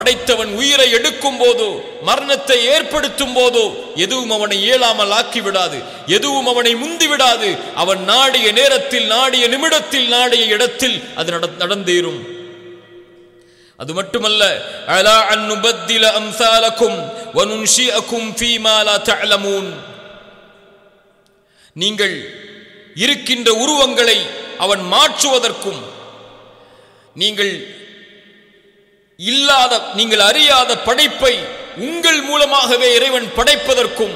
படைத்தவன் உயிரை எடுக்கும் போதோ மரணத்தை ஏற்படுத்தும் போதோ எதுவும் அவனை இயலாமல் ஆக்கி விடாது எதுவும் அவனை முந்தி விடாது அவன் நாடிய நேரத்தில் நாடிய நிமிடத்தில் நாடிய இடத்தில் அது நட- நடந்தேறும் அது மட்டுமல்ல அலா அன் நுபத்தில அம்சாலக்கும் வனுன்ஷிஅக்கும் ஃபீமா லா தஅலமூன் நீங்கள் இருக்கின்ற உருவங்களை அவன் மாற்றுவதற்கும் நீங்கள் இல்லாத நீங்கள் அறியாத படைப்பை உங்கள் மூலமாகவே இறைவன் படைப்பதற்கும்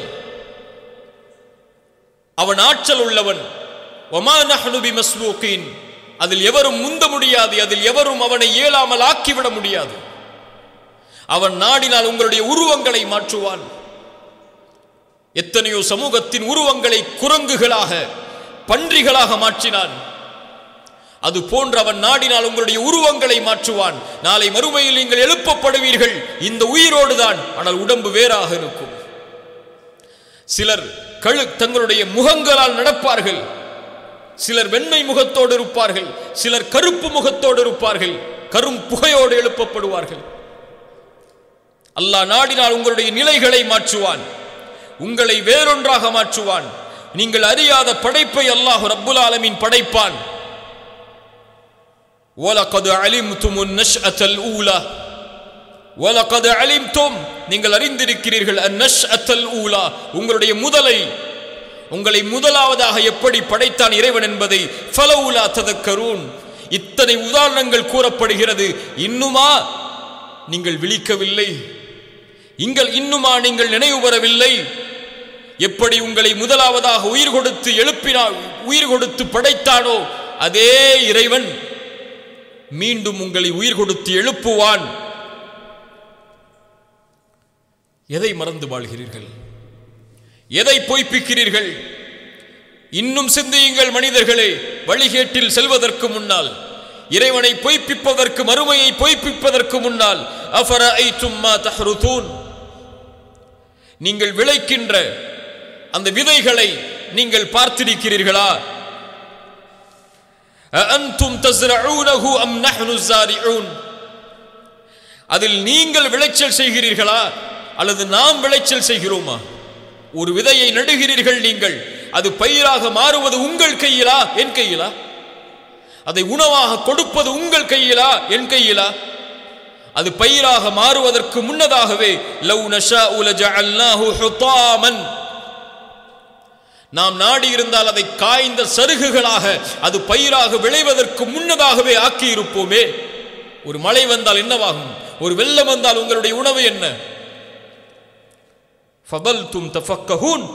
அவன் ஆற்றல் உள்ளவன் ஒமா நஹ்னு பிமஸ்பூகீன் அதில் எவரும் முந்த முடியாது அதில் எவரும் அவனை இயலாமல் ஆக்கிவிட முடியாது அவன் நாடினால் உங்களுடைய உருவங்களை மாற்றுவான் எத்தனையோ சமூகத்தின் உருவங்களை குரங்குகளாக பன்றிகளாக மாற்றினான் அது போன்று அவன் நாடினால் உங்களுடைய உருவங்களை மாற்றுவான் நாளை மறுமையில் நீங்கள் எழுப்பப்படுவீர்கள் இந்த உயிரோடுதான் ஆனால் உடம்பு வேறாக இருக்கும் சிலர் கழு தங்களுடைய முகங்களால் நடப்பார்கள் சிலர் வெண்மை முகத்தோடு இருப்பார்கள் சிலர் கருப்பு முகத்தோடு இருப்பார்கள் கரும் புகையோடு எழுப்பப்படுவார்கள் அல்லாஹ் நாடினால் உங்களுடைய நிலைகளை மாற்றுவான் உங்களை வேறொன்றாக மாற்றுவான் நீங்கள் அறியாத படைப்பை அல்லாஹ் ரப்புல் ஆலமீன் படைப்பான் وَلَقَدْ عَلِمْتُمُ النَّشْأَةَ الْأُولَى وَلَقَدْ عَلِمْتُمْ நீங்கள் அறிந்திருக்கிறீர்கள் النَّشْأَةَ الْأُولَى உங்களுடைய முதலை உங்களை முதலாவதாக எப்படி படைத்தான் இறைவன் என்பதை ஃபலவுலா ததக்கரூன் இத்தனை உதாரணங்கள் கூறப்படுகிறது இன்னுமா நீங்கள் விழிக்கவில்லை இங்கள் இன்னுமா நீங்கள் நினைவு பெறவில்லை எப்படி உங்களை முதலாவதாக உயிர் கொடுத்து எழுப்பினார் உயிர் கொடுத்து படைத்தானோ அதே இறைவன் மீண்டும் உங்களை உயிர் கொடுத்து எழுப்புவான் எதை மறந்து வாழ்கிறீர்கள் எதை பொய்ப்பிக்கிறீர்கள் இன்னும் சிந்தியுங்கள் மனிதர்களே வழிகேட்டில் செல்வதற்கு முன்னால் இறைவனை பொய்ப்பிப்பதற்கு மறுமையை பொய்ப்பிப்பதற்கு முன்னால் அஃபரஐத்தும் மா தஹ்ருதூன் நீங்கள் விளைக்கின்ற அந்த விதைகளை நீங்கள் பார்த்திருக்கிறீர்களா அஅன்தும் தஸ்ரஊனஹு அம் நஹ்னு ஸாரிஊன் அதில் நீங்கள் விளைச்சல் செய்கிறீர்களா அல்லது நாம் விளைச்சல் செய்கிறோமா ஒரு விதையை நடுகிறீர்கள் நீங்கள் அது பயிராக மாறுவது உங்கள் கையிலா என் கையிலா அதை உணவாக கொடுப்பது உங்கள் கையிலா என் கையிலா அது பயிராக மாறுவதற்கு முன்னதாகவே லவ் நஷாஉ லஜஅல்னாஹு ஹுதாமன் நாம் நாடி இருந்தால் அதை காய்ந்த சருகுகளாக அது பயிராக விளைவதற்கு முன்னதாகவே ஆக்கி இருப்போமே ஒரு மழை வந்தால் என்னவாகும் ஒரு வெள்ளம் வந்தால் உங்களுடைய உணவு என்ன ஃபபல்தும் தஃபக்கஹூன்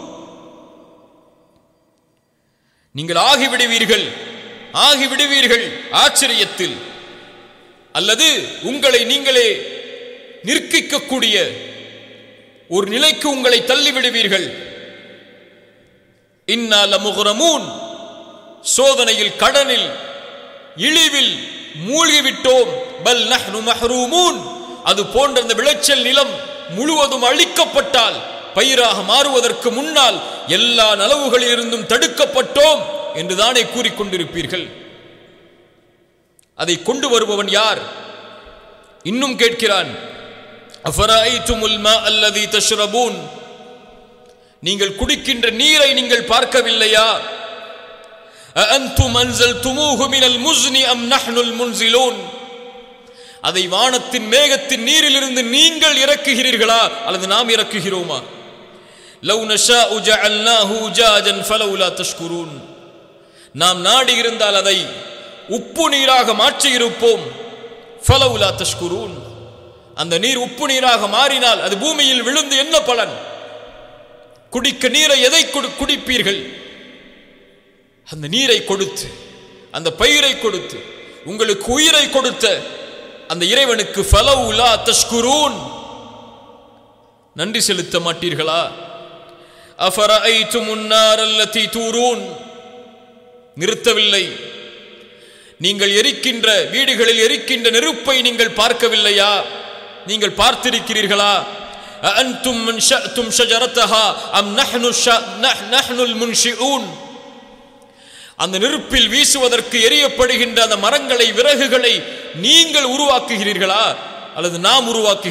நீங்கள் ஆகிவிடுவீர்கள் ஆகிவிடுவீர்கள் ஆச்சரியத்தில் அல்லது உங்களை நீங்களே நிற்கிக்கக்கூடிய ஒரு நிலைக்கு உங்களை தள்ளிவிடுவீர்கள் இன்னால முகரமூன் சோதனையில் கடனில் இழிவில் மூழ்கிவிட்டோம் பல் நஹ்னு மஹ்ரூமூன் அது போன்ற அந்த விளைச்சல் நிலம் முழுவதும் அழிக்கப்பட்டால் பயிராக மாறுவதற்கு முன்னால் எல்லா நலவுகளிலிருந்தும் தடுக்கப்பட்டோம் என்றுதானே கூறிக்கொண்டிருப்பீர்கள் அதை கொண்டு வருபவன் யார் இன்னும் கேட்கிறான் அஃபராய்துமுல் மா அல்லதி தஷ்ரபூன் நீங்கள் குடிக்கின்ற நீரை நீங்கள் பார்க்கவில்லையா அஅன்தும் அன்சல்துமூஹு மினல் முஸ்னி அம் நஹ்னுல் முன்சிலூன் அதை வானத்தின் மேகத்தின் நீரிலிருந்து நீங்கள் இறக்குகிறீர்களா அல்லது நாம் இறக்குகிறோமா லவ் நஷாஉ ஜஅல்னாஹு உஜாஜன் ஃபலவுலா தஷ்குரூன் நாம் நாடி இருந்தால் அதை உப்பு நீராக மாற்றி இருப்போம் ஃபலவுலா தஷ்குரூன் அந்த நீர் உப்பு நீராக மாறினால் அது பூமியில் விழுந்து என்ன பலன் குடிக்க நீரை எதை கொடு- குடிப்பீர்கள் அந்த நீரை கொடுத்து அந்த பயிரை கொடுத்து உங்களுக்கு உயிரை கொடுத்த அந்த இறைவனுக்கு ஃபலவுலா தஷ்குரூன் நன்றி செலுத்த மாட்டீர்களா அஃபரஐத்தும் உன்னார் அல்லதி தூரூன் நிறுத்தவில்லை நீங்கள் எரிக்கின்ற வீடுகளில் எரிக்கின்ற நெருப்பை நீங்கள் பார்க்கவில்லையா நீங்கள் பார்த்திருக்கிறீர்களா أأنتم منشأتم شجرتها أم نحن الش... نح- نحن المنشئون அந்த நெருப்பில் வீசுவதற்கு எரியப்படுகின்ற அந்த மரங்களை விறகுகளை நீங்கள் உருவாக்குகிறீர்களா அல்லது நாம் உருவாக்கு